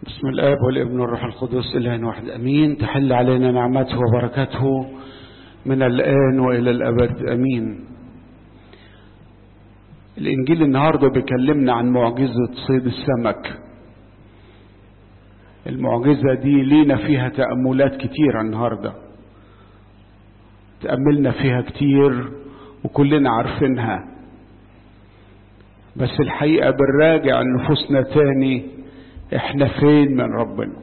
بسم الآب والابن والروح القدس إله واحد أمين تحل علينا نعمته وبركاته من الآن وإلى الأبد أمين الإنجيل النهاردة بيكلمنا عن معجزة صيد السمك المعجزة دي لينا فيها تأملات كتير النهاردة تأملنا فيها كتير وكلنا عارفينها بس الحقيقة بنراجع نفوسنا تاني احنا فين من ربنا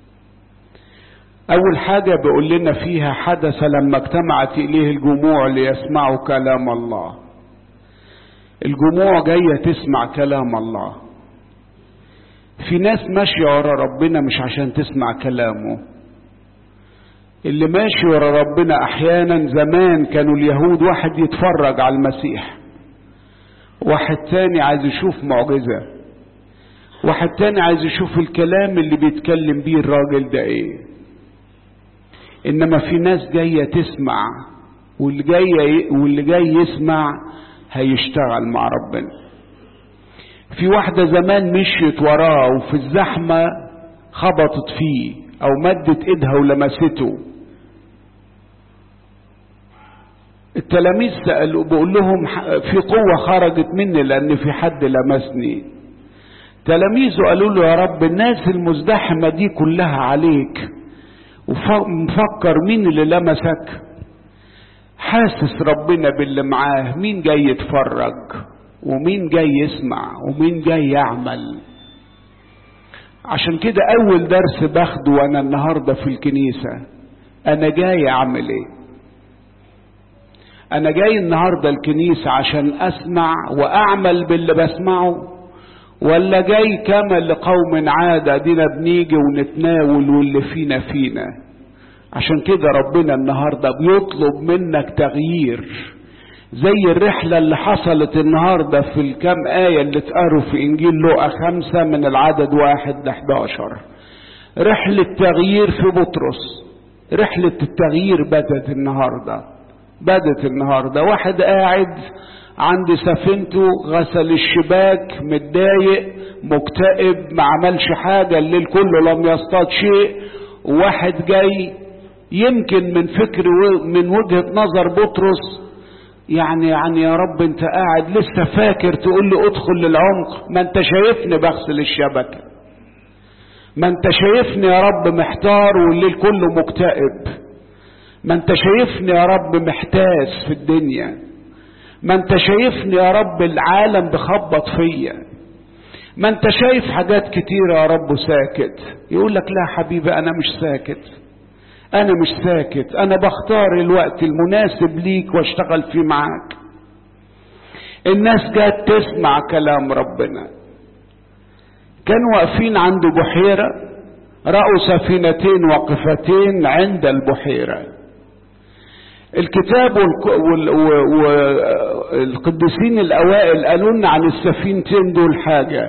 اول حاجة بيقول لنا فيها حدث لما اجتمعت اليه الجموع ليسمعوا كلام الله الجموع جاية تسمع كلام الله في ناس ماشية ورا ربنا مش عشان تسمع كلامه اللي ماشي ورا ربنا احيانا زمان كانوا اليهود واحد يتفرج على المسيح واحد تاني عايز يشوف معجزه واحد تاني عايز يشوف الكلام اللي بيتكلم بيه الراجل ده ايه انما في ناس جاية تسمع واللي جاي واللي جاي يسمع هيشتغل مع ربنا في واحدة زمان مشيت وراه وفي الزحمة خبطت فيه او مدت ايدها ولمسته التلاميذ سألوا بقول لهم في قوة خرجت مني لأن في حد لمسني تلاميذه قالوا له يا رب الناس المزدحمة دي كلها عليك ومفكر مين اللي لمسك حاسس ربنا باللي معاه مين جاي يتفرج ومين جاي يسمع ومين جاي يعمل عشان كده اول درس باخده وانا النهاردة في الكنيسة انا جاي اعمل ايه انا جاي النهاردة الكنيسة عشان اسمع واعمل باللي بسمعه ولا جاي كما لقوم عادة دينا بنيجي ونتناول واللي فينا فينا عشان كده ربنا النهاردة بيطلب منك تغيير زي الرحلة اللي حصلت النهاردة في الكام آية اللي اتقروا في إنجيل لوقا خمسة من العدد واحد لحداشر رحلة تغيير في بطرس رحلة التغيير بدت النهاردة بدت النهاردة واحد قاعد عند سفينته غسل الشباك متضايق مكتئب ما عملش حاجة الليل كله لم يصطاد شيء واحد جاي يمكن من فكر من وجهة نظر بطرس يعني يعني يا رب انت قاعد لسه فاكر تقول لي ادخل للعمق ما انت شايفني بغسل الشبكة ما انت شايفني يا رب محتار والليل كله مكتئب ما انت شايفني يا رب محتاس في الدنيا ما انت شايفني يا رب العالم بخبط فيا ما انت شايف حاجات كتيرة يا رب ساكت يقول لك لا حبيبي انا مش ساكت انا مش ساكت انا بختار الوقت المناسب ليك واشتغل فيه معاك الناس جات تسمع كلام ربنا كانوا واقفين عند بحيرة رأوا سفينتين واقفتين عند البحيره الكتاب والقديسين الاوائل قالوا لنا عن السفينتين دول حاجه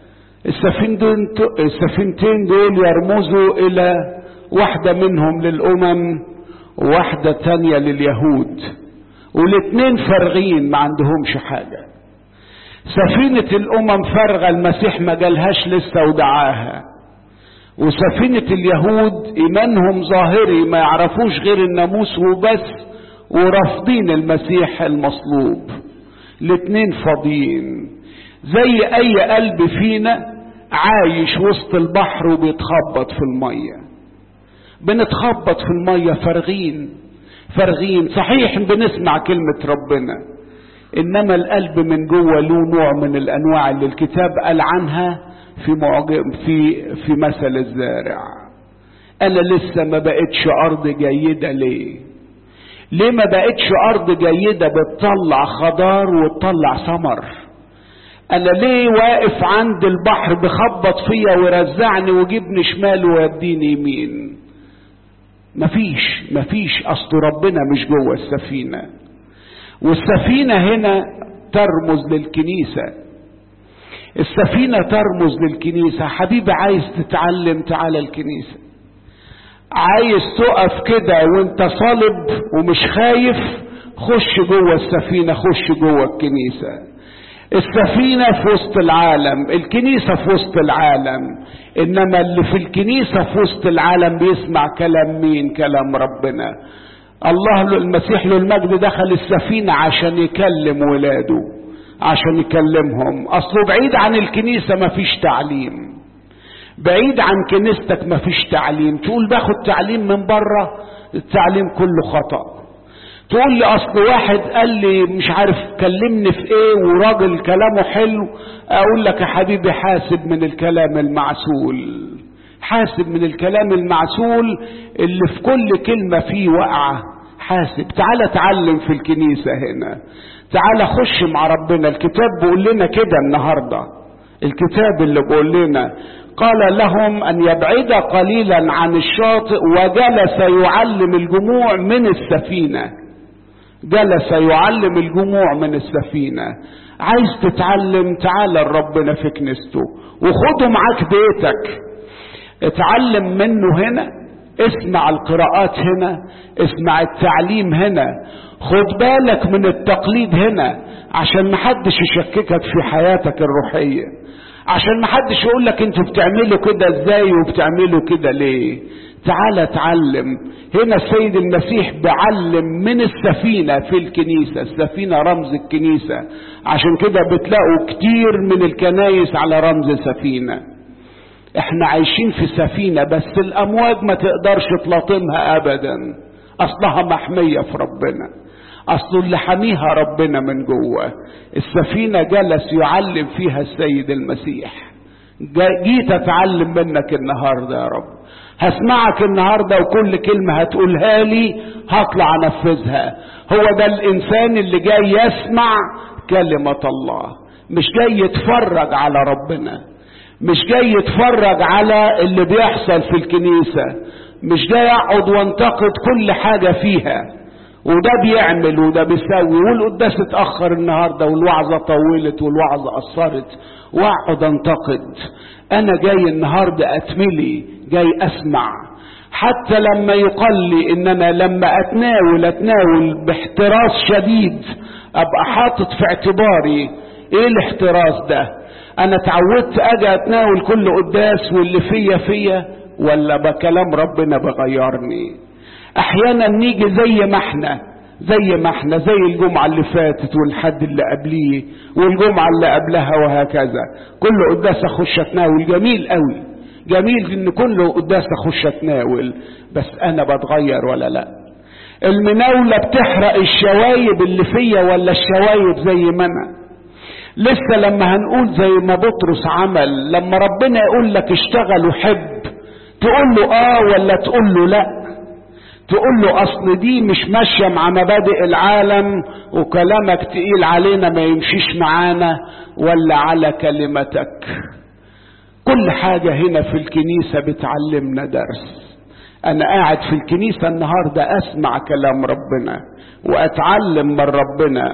السفينتين دول يرمزوا الى واحده منهم للامم وواحده تانية لليهود والاتنين فارغين ما عندهمش حاجه سفينه الامم فارغه المسيح ما جالهاش لسه ودعاها وسفينة اليهود إيمانهم ظاهري ما يعرفوش غير الناموس وبس ورافضين المسيح المصلوب الاتنين فاضيين زي أي قلب فينا عايش وسط البحر وبيتخبط في المية بنتخبط في المية فارغين فارغين صحيح بنسمع كلمة ربنا إنما القلب من جوه له نوع من الأنواع اللي الكتاب قال عنها في معجب في في مثل الزارع انا لسه ما بقتش ارض جيده ليه ليه ما بقتش ارض جيده بتطلع خضار وتطلع ثمر انا ليه واقف عند البحر بخبط فيا ويرزعني ويجيبني شمال ويديني يمين مفيش مفيش اصل ربنا مش جوه السفينه والسفينه هنا ترمز للكنيسه السفينة ترمز للكنيسة حبيبي عايز تتعلم تعالى الكنيسة عايز تقف كده وانت صلب ومش خايف خش جوه السفينة خش جوه الكنيسة السفينة في وسط العالم الكنيسة في وسط العالم انما اللي في الكنيسة في وسط العالم بيسمع كلام مين كلام ربنا الله المسيح له المجد دخل السفينة عشان يكلم ولاده عشان يكلمهم اصله بعيد عن الكنيسة مفيش تعليم بعيد عن كنيستك مفيش تعليم تقول باخد تعليم من بره التعليم كله خطأ تقول لي اصل واحد قال لي مش عارف كلمني في ايه وراجل كلامه حلو اقول لك يا حبيبي حاسب من الكلام المعسول حاسب من الكلام المعسول اللي في كل كلمة فيه وقعة حاسب تعال اتعلم في الكنيسة هنا تعال خش مع ربنا الكتاب بيقول لنا كده النهاردة الكتاب اللي بيقول لنا قال لهم ان يبعد قليلا عن الشاطئ وجلس يعلم الجموع من السفينه جلس يعلم الجموع من السفينة عايز تتعلم تعال لربنا في كنيسته وخده معاك بيتك اتعلم منه هنا اسمع القراءات هنا اسمع التعليم هنا خد بالك من التقليد هنا عشان محدش يشككك في حياتك الروحية عشان محدش يقول لك انتوا بتعملوا كده ازاي وبتعملوا كده ليه تعال اتعلم هنا السيد المسيح بعلم من السفينة في الكنيسة السفينة رمز الكنيسة عشان كده بتلاقوا كتير من الكنايس على رمز سفينة احنا عايشين في سفينة بس الامواج ما تقدرش تلاطمها ابدا اصلها محمية في ربنا اصل اللي حميها ربنا من جوه السفينة جلس يعلم فيها السيد المسيح جيت اتعلم منك النهارده يا رب هسمعك النهارده وكل كلمه هتقولها لي هطلع انفذها هو ده الانسان اللي جاي يسمع كلمه الله مش جاي يتفرج على ربنا مش جاي يتفرج على اللي بيحصل في الكنيسه مش جاي يقعد وانتقد كل حاجه فيها وده بيعمل وده بيسوي والقداس اتاخر النهارده والوعظه طولت والوعظه قصرت واقعد انتقد انا جاي النهارده اتملي جاي اسمع حتى لما يقال لي ان انا لما اتناول اتناول باحتراس شديد ابقى حاطط في اعتباري ايه الاحتراس ده انا اتعودت اجي اتناول كل قداس واللي فيا فيا ولا بكلام ربنا بغيرني احيانا نيجي زي ما احنا زي ما احنا زي الجمعة اللي فاتت والحد اللي قبليه والجمعة اللي قبلها وهكذا كل قداس اخش اتناول جميل قوي جميل ان كل قداس اخش اتناول بس انا بتغير ولا لا المناولة بتحرق الشوايب اللي فيا ولا الشوايب زي ما انا لسه لما هنقول زي ما بطرس عمل لما ربنا يقول لك اشتغل وحب تقول له اه ولا تقول له لا تقول له اصل دي مش ماشيه مع مبادئ العالم وكلامك تقيل علينا ما يمشيش معانا ولا على كلمتك كل حاجه هنا في الكنيسه بتعلمنا درس انا قاعد في الكنيسه النهارده اسمع كلام ربنا واتعلم من ربنا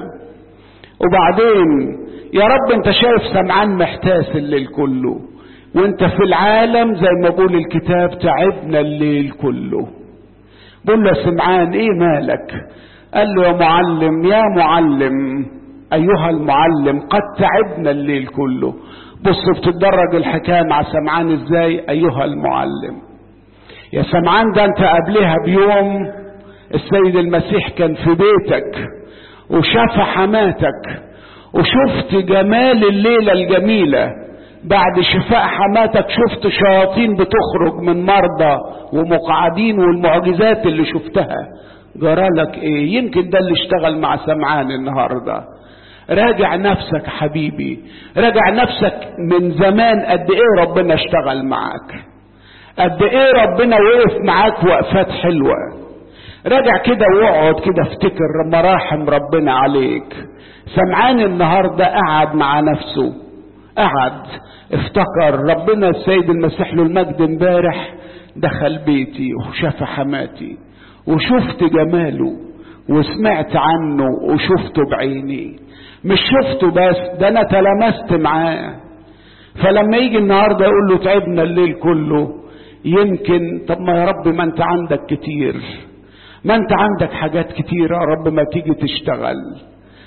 وبعدين يا رب انت شايف سمعان محتاس الليل كله وانت في العالم زي ما بقول الكتاب تعبنا الليل كله بقول له سمعان ايه مالك قال له يا معلم يا معلم ايها المعلم قد تعبنا الليل كله بص بتتدرج الحكايه مع سمعان ازاي ايها المعلم يا سمعان ده انت قبلها بيوم السيد المسيح كان في بيتك وشاف حماتك وشفت جمال الليله الجميله بعد شفاء حماتك شفت شياطين بتخرج من مرضى ومقعدين والمعجزات اللي شفتها جرالك ايه يمكن ده اللي اشتغل مع سمعان النهارده راجع نفسك حبيبي راجع نفسك من زمان قد ايه ربنا اشتغل معاك قد ايه ربنا وقف معاك وقفات حلوه راجع كده واقعد كده افتكر مراحم ربنا عليك سمعان النهارده قعد مع نفسه قعد افتكر ربنا السيد المسيح له المجد امبارح دخل بيتي وشاف حماتي وشفت جماله وسمعت عنه وشفته بعيني مش شفته بس ده انا تلمست معاه فلما يجي النهارده يقول له تعبنا الليل كله يمكن طب ما يا رب ما انت عندك كتير ما انت عندك حاجات كتيرة يا رب ما تيجي تشتغل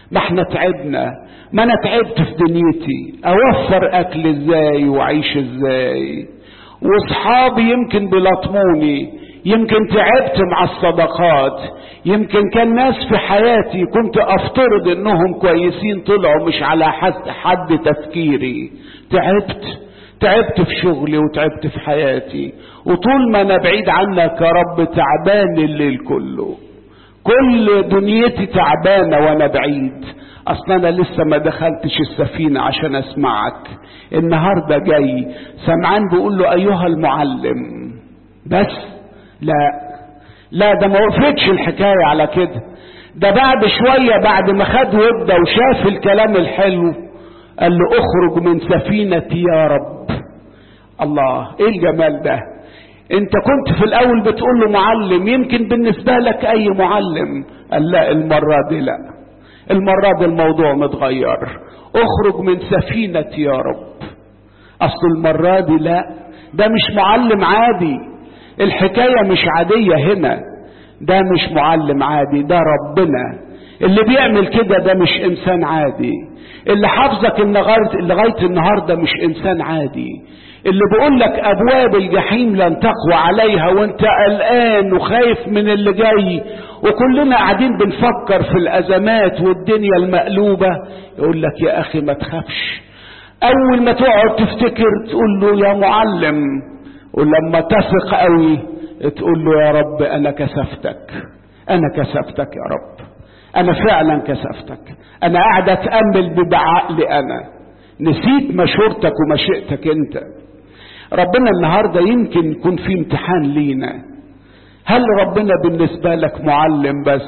ما احنا تعبنا ما انا تعبت في دنيتي اوفر اكل ازاي واعيش ازاي واصحابي يمكن بيلطموني يمكن تعبت مع الصدقات يمكن كان ناس في حياتي كنت افترض انهم كويسين طلعوا مش على حد, حد تفكيري تعبت تعبت في شغلي وتعبت في حياتي وطول ما انا بعيد عنك يا رب تعبان الليل كله كل دنيتي تعبانة وانا بعيد اصلا انا لسه ما دخلتش السفينة عشان اسمعك النهاردة جاي سمعان بيقول له ايها المعلم بس لا لا ده ما وقفتش الحكاية على كده ده بعد شوية بعد ما خد ودة وشاف الكلام الحلو قال له اخرج من سفينتي يا رب الله ايه الجمال ده انت كنت في الاول بتقول له معلم يمكن بالنسبة لك اي معلم قال لا المرة دي لا المرة دي الموضوع متغير اخرج من سفينتي يا رب اصل المرة دي لا ده مش معلم عادي الحكاية مش عادية هنا ده مش معلم عادي ده ربنا اللي بيعمل كده ده مش انسان عادي اللي حافظك لغاية النهاردة مش انسان عادي اللي بيقول لك ابواب الجحيم لن تقوى عليها وانت قلقان وخايف من اللي جاي وكلنا قاعدين بنفكر في الازمات والدنيا المقلوبة يقول لك يا اخي ما تخافش اول ما تقعد تفتكر تقول له يا معلم ولما تثق قوي تقول له يا رب انا كسفتك انا كسفتك يا رب انا فعلا كسفتك انا قاعد اتامل بعقلي انا نسيت مشورتك ومشيئتك انت ربنا النهارده يمكن يكون في امتحان لينا هل ربنا بالنسبه لك معلم بس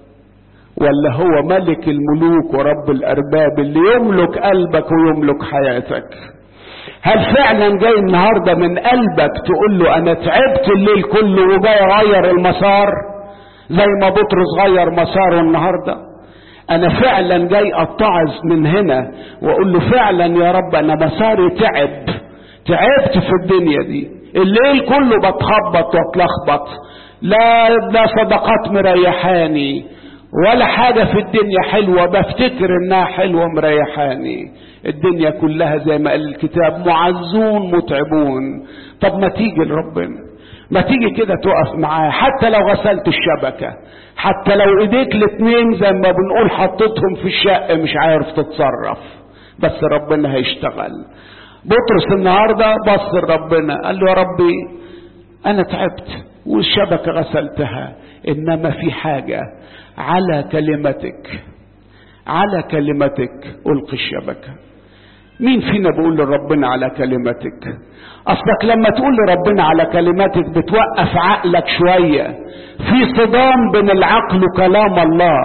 ولا هو ملك الملوك ورب الارباب اللي يملك قلبك ويملك حياتك هل فعلا جاي النهارده من قلبك تقول له انا تعبت الليل كله وجاي اغير المسار زي ما بطرس غير مساره النهارده انا فعلا جاي اتعظ من هنا واقول له فعلا يا رب انا مساري تعب تعبت في الدنيا دي الليل كله بتخبط واتلخبط لا لا صدقات مريحاني ولا حاجة في الدنيا حلوة بفتكر انها حلوة مريحاني الدنيا كلها زي ما قال الكتاب معزون متعبون طب ما تيجي لربنا ما تيجي كده تقف معاه حتى لو غسلت الشبكة حتى لو ايديك الاتنين زي ما بنقول حطيتهم في الشق مش عارف تتصرف بس ربنا هيشتغل بطرس النهارده بص لربنا قال له يا ربي انا تعبت والشبكة غسلتها انما في حاجة على كلمتك على كلمتك القي الشبكة مين فينا بيقول لربنا على كلمتك اصلك لما تقول لربنا على كلماتك بتوقف عقلك شوية في صدام بين العقل وكلام الله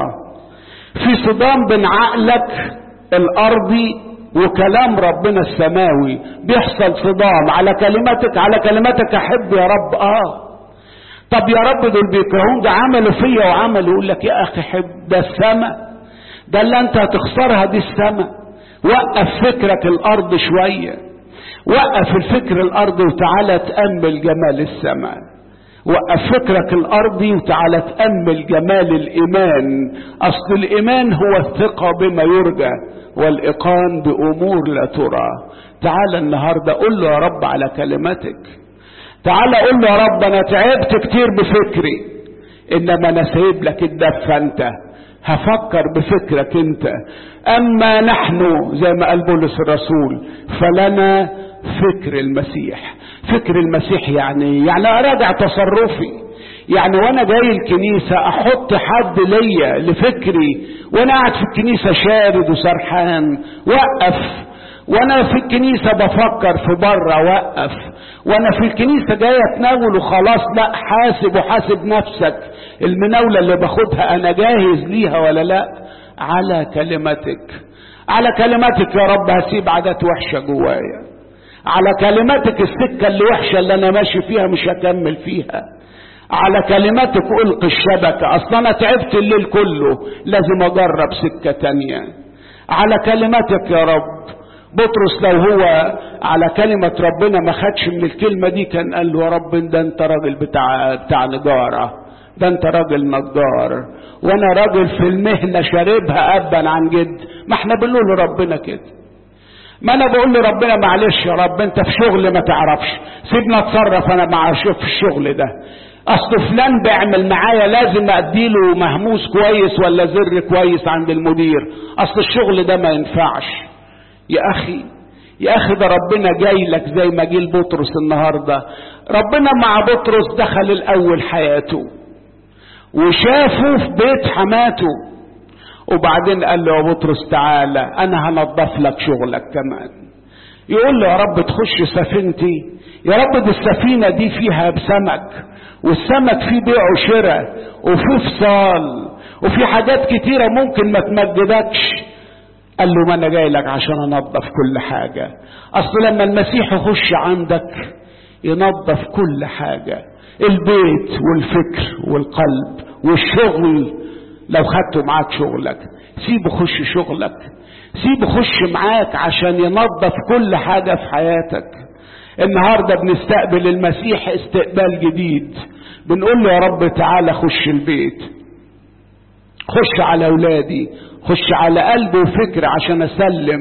في صدام بين عقلك الارضي وكلام ربنا السماوي بيحصل صدام على كلماتك على كلماتك احب يا رب اه طب يا رب دول بيكرهون ده عملوا فيا وعملوا يقول لك يا اخي حب ده السماء ده اللي انت هتخسرها دي السماء وقف فكرك الارض شويه وقف الفكر الارضي وتعالى تامل جمال السماء وقف فكرك الارضي وتعالى تامل جمال الايمان اصل الايمان هو الثقه بما يرجى والايقان بامور لا ترى تعالى النهارده قول له يا رب على كلماتك تعالى قول له يا رب انا تعبت كتير بفكري انما انا سايب لك الدفه انت هفكر بفكرك انت اما نحن زي ما قال بولس الرسول فلنا فكر المسيح فكر المسيح يعني يعني اراجع تصرفي يعني وانا جاي الكنيسة احط حد ليا لفكري وانا قاعد في الكنيسة شارد وسرحان وقف وانا في الكنيسة بفكر في بره وقف وانا في الكنيسة جاي اتناول وخلاص لا حاسب وحاسب نفسك المناولة اللي باخدها انا جاهز ليها ولا لا على كلمتك على كلمتك يا رب هسيب عادات وحشة جوايا على كلماتك السكة اللي وحشة اللي انا ماشي فيها مش هكمل فيها على كلماتك القي الشبكة اصلا انا تعبت الليل كله لازم اجرب سكة تانية على كلماتك يا رب بطرس لو هو على كلمة ربنا ما خدش من الكلمة دي كان قال له يا رب ده انت راجل بتاع بتاع نجارة ده انت راجل نجار وانا راجل في المهنه شاربها ابا عن جد ما احنا بنقول لربنا كده ما انا بقول لربنا معلش يا رب انت في شغل ما تعرفش سيبنا اتصرف انا مع في الشغل ده اصل فلان بيعمل معايا لازم اديله مهموس كويس ولا زر كويس عند المدير اصل الشغل ده ما ينفعش يا اخي يا اخي ده ربنا جاي لك زي ما جه بطرس النهارده ربنا مع بطرس دخل الاول حياته وشافه في بيت حماته وبعدين قال له يا بطرس تعالى انا هنضف لك شغلك كمان يقول له يا رب تخش سفينتي يا رب دي السفينة دي فيها بسمك والسمك فيه بيع وشراء وفيه فصال وفي حاجات كتيرة ممكن ما تمجدكش قال له ما انا جاي لك عشان انظف كل حاجة اصل لما المسيح يخش عندك ينظف كل حاجة البيت والفكر والقلب والشغل لو خدته معاك شغلك سيبه خش شغلك سيبه خش معاك عشان ينظف كل حاجة في حياتك النهاردة بنستقبل المسيح استقبال جديد بنقول له يا رب تعالى خش البيت خش على اولادي خش على قلبي وفكري عشان اسلم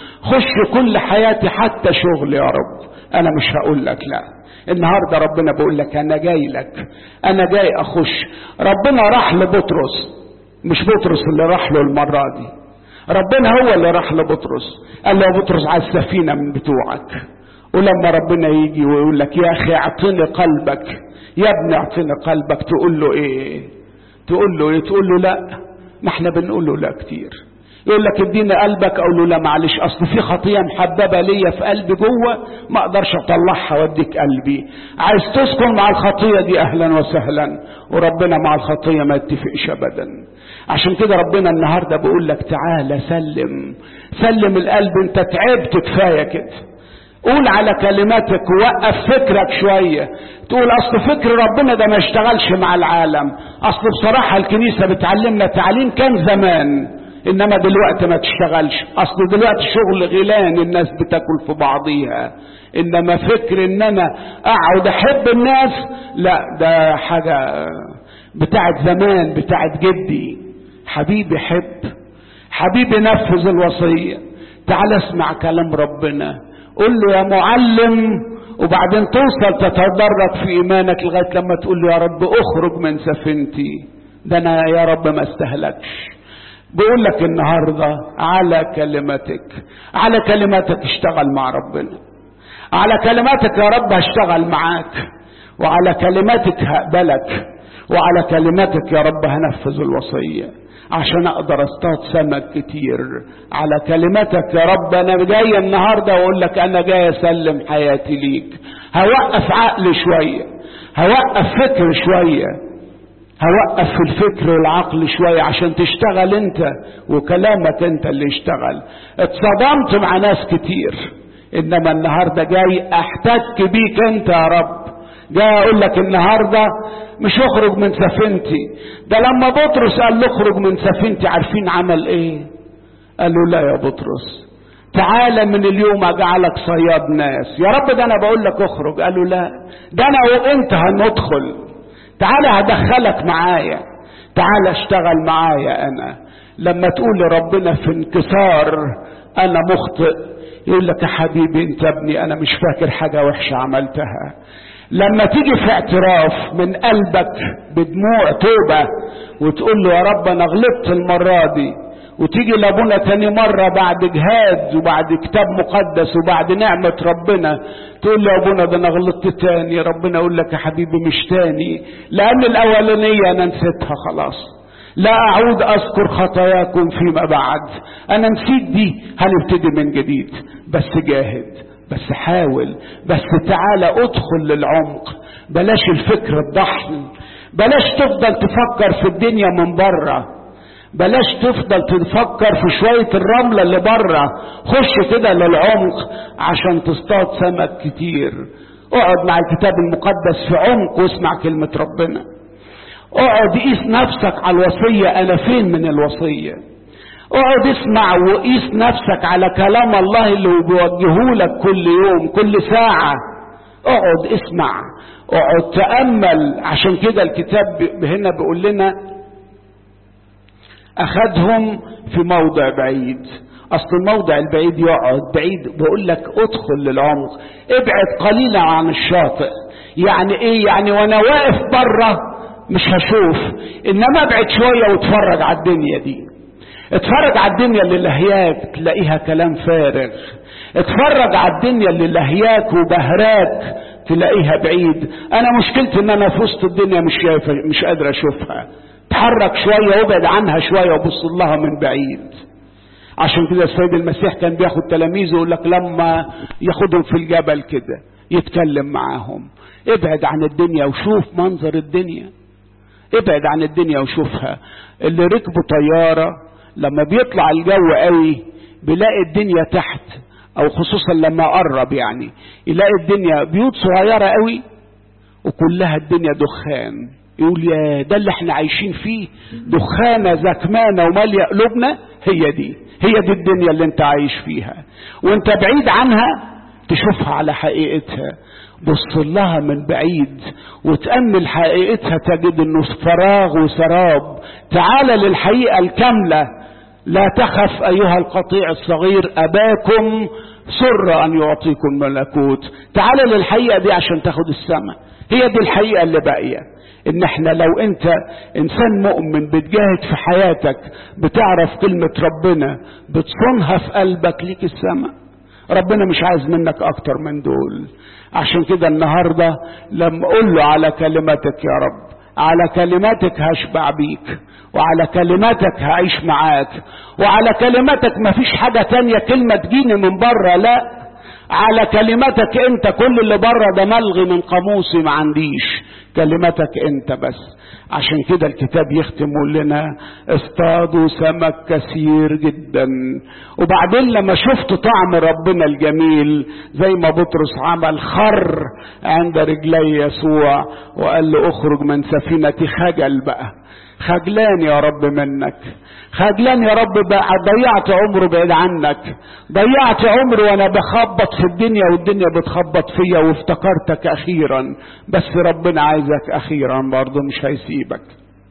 خش كل حياتي حتى شغل يا رب انا مش هقول لك لا النهارده ربنا بيقول لك انا جاي لك انا جاي اخش ربنا راح لبطرس مش بطرس اللي راح له المره دي ربنا هو اللي راح لبطرس قال له يا بطرس على السفينه من بتوعك ولما ربنا يجي ويقول لك يا اخي اعطني قلبك يا ابني اعطني قلبك تقول له ايه تقول له ايه تقول له لا ما احنا بنقول له لا كتير يقول لك اديني قلبك اقول له لا معلش اصل في خطيه محببه ليا في قلبي جوه ما اقدرش اطلعها واديك قلبي عايز تسكن مع الخطيه دي اهلا وسهلا وربنا مع الخطيه ما يتفقش ابدا عشان كده ربنا النهارده بيقول لك تعالى سلم سلم القلب انت تعبت كفايه كده قول على كلماتك وقف فكرك شوية تقول اصل فكر ربنا ده ما يشتغلش مع العالم اصل بصراحة الكنيسة بتعلمنا تعليم كان زمان انما دلوقتي ما تشتغلش اصل دلوقتي شغل غيلان الناس بتاكل في بعضيها انما فكر ان انا اقعد احب الناس لا ده حاجة بتاعت زمان بتاعت جدي حبيبي حب حبيبي نفذ الوصية تعال اسمع كلام ربنا قول له يا معلم وبعدين توصل تتدرج في ايمانك لغايه لما تقول له يا رب اخرج من سفينتي ده انا يا رب ما استهلكش بقول لك النهارده على كلمتك على كلماتك اشتغل مع ربنا على كلماتك يا رب هشتغل معاك وعلى كلماتك هقبلك وعلى كلماتك يا رب هنفذ الوصيه عشان اقدر اصطاد سمك كتير على كلماتك يا رب انا جاي النهارده واقول لك انا جاي اسلم حياتي ليك هوقف عقل شويه هوقف فكر شويه هوقف في الفكر والعقل شويه عشان تشتغل انت وكلامك انت اللي يشتغل اتصدمت مع ناس كتير انما النهارده جاي احتك بيك انت يا رب جاي اقول لك النهارده مش اخرج من سفينتي ده لما بطرس قال له اخرج من سفينتي عارفين عمل ايه قال له لا يا بطرس تعالى من اليوم اجعلك صياد ناس يا رب ده انا بقول لك اخرج قال له لا ده انا وانت هندخل تعالى هدخلك معايا تعالى اشتغل معايا انا لما تقول لربنا في انكسار انا مخطئ يقول لك يا حبيبي انت ابني انا مش فاكر حاجه وحشه عملتها لما تيجي في اعتراف من قلبك بدموع توبة وتقول له يا رب انا غلطت المرة دي وتيجي لابونا تاني مرة بعد جهاد وبعد كتاب مقدس وبعد نعمة ربنا تقول له يا ابونا ده انا غلطت تاني ربنا يقول لك يا حبيبي مش تاني لان الاولانية انا نسيتها خلاص لا اعود اذكر خطاياكم فيما بعد انا نسيت دي هنبتدي من جديد بس جاهد بس حاول بس تعالى ادخل للعمق بلاش الفكر الضحل بلاش تفضل تفكر في الدنيا من بره بلاش تفضل تفكر في شوية الرملة اللي بره خش كده للعمق عشان تصطاد سمك كتير اقعد مع الكتاب المقدس في عمق واسمع كلمة ربنا اقعد قيس نفسك على الوصية انا فين من الوصيه اقعد اسمع وقيس نفسك على كلام الله اللي بيوجهه لك كل يوم كل ساعة اقعد اسمع اقعد تأمل عشان كده الكتاب هنا بيقول لنا اخذهم في موضع بعيد اصل الموضع البعيد يقعد بعيد بقول لك ادخل للعمق ابعد قليلا عن الشاطئ يعني ايه يعني وانا واقف بره مش هشوف انما ابعد شويه واتفرج على الدنيا دي اتفرج على الدنيا اللي لهياك تلاقيها كلام فارغ اتفرج على الدنيا اللي لهياك وبهراك تلاقيها بعيد انا مشكلتي ان انا في وسط الدنيا مش شايفه مش قادر اشوفها اتحرك شويه وابعد عنها شويه وبص لها من بعيد عشان كده السيد المسيح كان بياخد تلاميذه يقول لك لما ياخدهم في الجبل كده يتكلم معاهم ابعد عن الدنيا وشوف منظر الدنيا ابعد عن الدنيا وشوفها اللي ركبوا طياره لما بيطلع الجو قوي بيلاقي الدنيا تحت او خصوصا لما قرب يعني يلاقي الدنيا بيوت صغيره قوي وكلها الدنيا دخان يقول يا ده اللي احنا عايشين فيه دخانه زكمانه وماليه قلوبنا هي دي هي دي الدنيا اللي انت عايش فيها وانت بعيد عنها تشوفها على حقيقتها بص لها من بعيد وتأمل حقيقتها تجد انه فراغ وسراب تعال للحقيقة الكاملة لا تخف ايها القطيع الصغير اباكم سر ان يعطيكم ملكوت تعال للحقيقة دي عشان تاخد السماء هي دي الحقيقة اللي باقية ان احنا لو انت انسان مؤمن بتجاهد في حياتك بتعرف كلمة ربنا بتصونها في قلبك ليك السماء ربنا مش عايز منك اكتر من دول عشان كده النهاردة لما اقول له على كلماتك يا رب على كلماتك هشبع بيك وعلى كلماتك هعيش معاك وعلى كلماتك مفيش حاجة تانية كلمة تجيني من بره لا على كلماتك انت كل اللي بره ده ملغي من قاموسي ما عنديش كلماتك انت بس عشان كده الكتاب يختم لنا اصطادوا سمك كثير جدا وبعدين لما شفت طعم ربنا الجميل زي ما بطرس عمل خر عند رجلي يسوع وقال له اخرج من سفينتي خجل بقى خجلان يا رب منك خجلان يا رب بقى ضيعت عمره بعيد عنك ضيعت عمري وانا بخبط في الدنيا والدنيا بتخبط فيا وافتكرتك اخيرا بس ربنا عايزك اخيرا برضه مش هيسيبك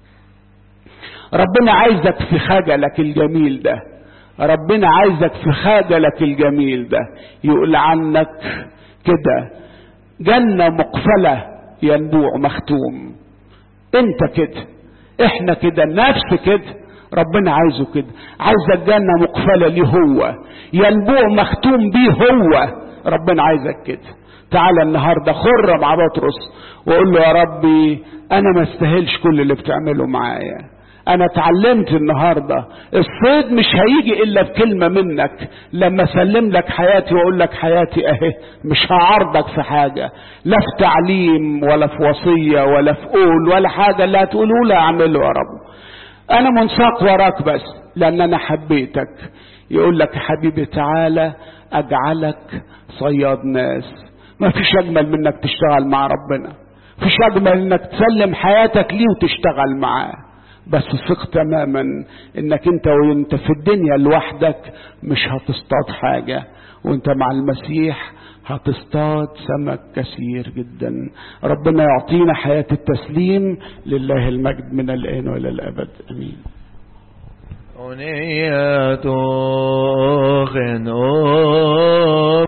ربنا عايزك في خجلك الجميل ده ربنا عايزك في خجلك الجميل ده يقول عنك كده جنة مقفلة ينبوع مختوم انت كده احنا كده نفس كده ربنا عايزه كده عايزك جنة مقفلة ليه هو ينبوع مختوم بيه هو ربنا عايزك كده تعالى النهارده خر مع بطرس وقول له يا ربي انا ما استاهلش كل اللي بتعمله معايا انا اتعلمت النهارده الصيد مش هيجي الا بكلمه منك لما اسلم لك حياتي واقول لك حياتي اهي مش هعارضك في حاجه لا في تعليم ولا في وصيه ولا في قول ولا حاجه اللي هتقوله لي اعمله يا رب انا منساق وراك بس لان انا حبيتك يقول لك يا حبيبي تعالى اجعلك صياد ناس ما فيش اجمل منك تشتغل مع ربنا فيش اجمل انك تسلم حياتك ليه وتشتغل معاه بس ثق تماما انك انت وانت في الدنيا لوحدك مش هتصطاد حاجة وانت مع المسيح هتصطاد سمك كثير جدا ربنا يعطينا حياة التسليم لله المجد من الآن وإلى الأبد أمين أنية خنوم